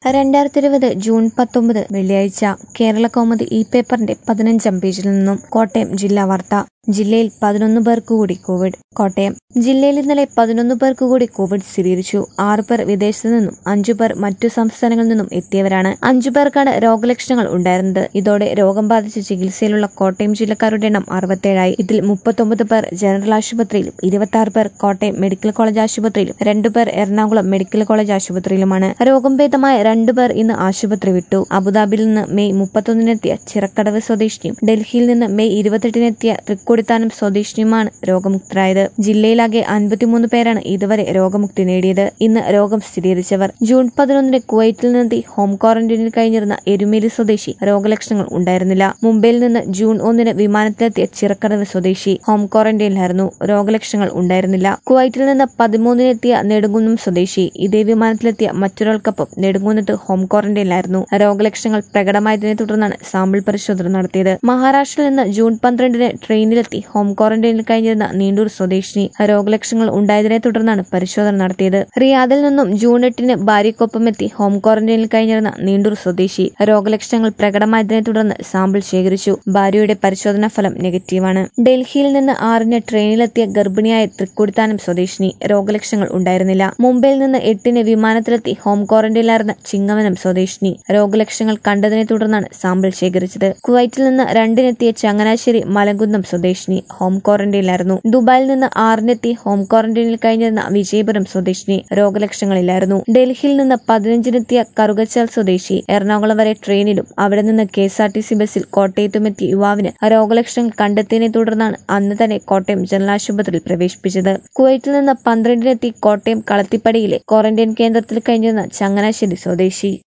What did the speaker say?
രണ്ടായിരത്തി ഇരുപത് ജൂൺ പത്തൊമ്പത് വെള്ളിയാഴ്ച കേരള കൗമുദി ഈ പേപ്പറിന്റെ പതിനഞ്ചാം പേജിൽ നിന്നും കോട്ടയം ജില്ലാ വാർത്ത ജില്ലയിൽ പതിനൊന്ന് പേർക്ക് കൂടി കോവിഡ് കോട്ടയം ജില്ലയിൽ ഇന്നലെ പതിനൊന്ന് പേർക്ക് കൂടി കോവിഡ് സ്ഥിരീകരിച്ചു ആറ് പേർ വിദേശത്തു നിന്നും അഞ്ചു പേർ മറ്റു സംസ്ഥാനങ്ങളിൽ നിന്നും എത്തിയവരാണ് അഞ്ചു പേർക്കാണ് രോഗലക്ഷണങ്ങൾ ഉണ്ടായിരുന്നത് ഇതോടെ രോഗം ബാധിച്ച് ചികിത്സയിലുള്ള കോട്ടയം ജില്ലക്കാരുടെ എണ്ണം അറുപത്തേഴായി ഇതിൽ മുപ്പത്തൊമ്പത് പേർ ജനറൽ ആശുപത്രിയിലും ഇരുപത്തി ആറ് പേർ കോട്ടയം മെഡിക്കൽ കോളേജ് ആശുപത്രിയിലും രണ്ടുപേർ എറണാകുളം മെഡിക്കൽ കോളേജ് ആശുപത്രിയിലുമാണ് രോഗം ഭേദമായ രണ്ടുപേർ ഇന്ന് ആശുപത്രി വിട്ടു അബുദാബിയിൽ നിന്ന് മെയ് മുപ്പത്തൊന്നിനെത്തിയ ചിറക്കടവ് സ്വദേശിനിയും ഡൽഹിയിൽ നിന്ന് മെയ് ഇരുപത്തെട്ടിനെത്തിയ തൃക്കൊടിത്താനം സ്വദേശിനിയുമാണ് രോഗമുക്തരായത് ജില്ലയിലാകെ അൻപത്തിമൂന്ന് പേരാണ് ഇതുവരെ രോഗമുക്തി നേടിയത് ഇന്ന് രോഗം സ്ഥിരീകരിച്ചവർ ജൂൺ പതിനൊന്നിന് കുവൈറ്റിൽ നിന്നെത്തി ഹോം ക്വാറന്റൈനിൽ കഴിഞ്ഞിരുന്ന എരുമേലി സ്വദേശി രോഗലക്ഷണങ്ങൾ ഉണ്ടായിരുന്നില്ല മുംബൈയിൽ നിന്ന് ജൂൺ ഒന്നിന് വിമാനത്തിലെത്തിയ ചിറക്കടവ് സ്വദേശി ഹോം ക്വാറന്റൈനിലായിരുന്നു രോഗലക്ഷണങ്ങൾ ഉണ്ടായിരുന്നില്ല കുവൈറ്റിൽ നിന്ന് പതിമൂന്നിനെത്തിയ നെടുങ്കുന്നം സ്വദേശി ഇതേ വിമാനത്തിലെത്തിയ മറ്റൊരാൾക്കൊപ്പം നെടുങ്കുന്നത്ത് ഹോം ക്വാറന്റൈനിലായിരുന്നു രോഗലക്ഷണങ്ങൾ പ്രകടമായതിനെ തുടർന്നാണ് സാമ്പിൾ പരിശോധന നടത്തിയത് മഹാരാഷ്ട്രയിൽ നിന്ന് ജൂൺ പന്ത്രണ്ടിന് ട്രെയിനിലെത്തി ഹോം ക്വാറന്റൈനിൽ കഴിഞ്ഞിരുന്ന നീണ്ടൂർ സ്വദേശിനി രോഗലക്ഷണങ്ങൾ ഉണ്ടായതിനെ തുടർന്നാണ് പരിശോധന നടത്തിയത് റിയാദിൽ നിന്നും ജൂൺ എട്ടിന് ഭാര്യയ്ക്കൊപ്പമെത്തി ഹോം ക്വാറന്റൈനിൽ കഴിഞ്ഞിരുന്ന നീണ്ടൂർ സ്വദേശി രോഗലക്ഷണങ്ങൾ പ്രകടമായതിനെ തുടർന്ന് സാമ്പിൾ ശേഖരിച്ചു ഭാര്യയുടെ പരിശോധനാ ഫലം നെഗറ്റീവാണ് ഡൽഹിയിൽ നിന്ന് ആറിന് ട്രെയിനിലെത്തിയ ഗർഭിണിയായ തൃക്കൊടിത്താനം സ്വദേശിനി രോഗലക്ഷണങ്ങൾ ഉണ്ടായിരുന്നില്ല മുംബൈയിൽ നിന്ന് എട്ടിന് വിമാനത്തിലെത്തി ഹോം ക്വാറന്റൈനിലായിരുന്ന ചിങ്ങവനം സ്വദേശിനി രോഗലക്ഷണങ്ങൾ കണ്ടതിനെ തുടർന്നാണ് സാമ്പിൾ ശേഖരിച്ചത് കുവൈറ്റിൽ നിന്ന് രണ്ടിനെത്തിയ ചങ്ങനാശ്ശേരി മലങ്കുന്നം സ്വദേശിനി ഹോം ക്വാറന്റൈനിലായിരുന്നു ദുബായിൽ നിന്ന് ആറിനെത്തി ഹോം ക്വാറന്റൈനിൽ കഴിഞ്ഞിരുന്ന വിജയപുരം സ്വദേശിനി രോഗലക്ഷണങ്ങളിലായിരുന്നു ഡൽഹിയിൽ നിന്ന് പതിനഞ്ചിനെത്തിയ കറുകച്ചാൽ സ്വദേശി എറണാകുളം വരെ ട്രെയിനിലും അവിടെ നിന്ന് K S R T C ബസ്സിൽ കോട്ടയത്തുമെത്തിയ യുവാവിന് രോഗലക്ഷണങ്ങൾ കണ്ടെത്തിയതിനെ തുടർന്നാണ് അന്ന് തന്നെ കോട്ടയം ജനറൽ ആശുപത്രിയിൽ പ്രവേശിപ്പിച്ചത് കുവൈറ്റിൽ നിന്ന് പന്ത്രണ്ടിനെത്തി കോട്ടയം കളത്തിപ്പടിയിലെ ക്വാറന്റൈൻ കേന്ദ്രത്തിൽ കഴിഞ്ഞിരുന്ന ചങ്ങനാശ്ശേരി സ്വദേശി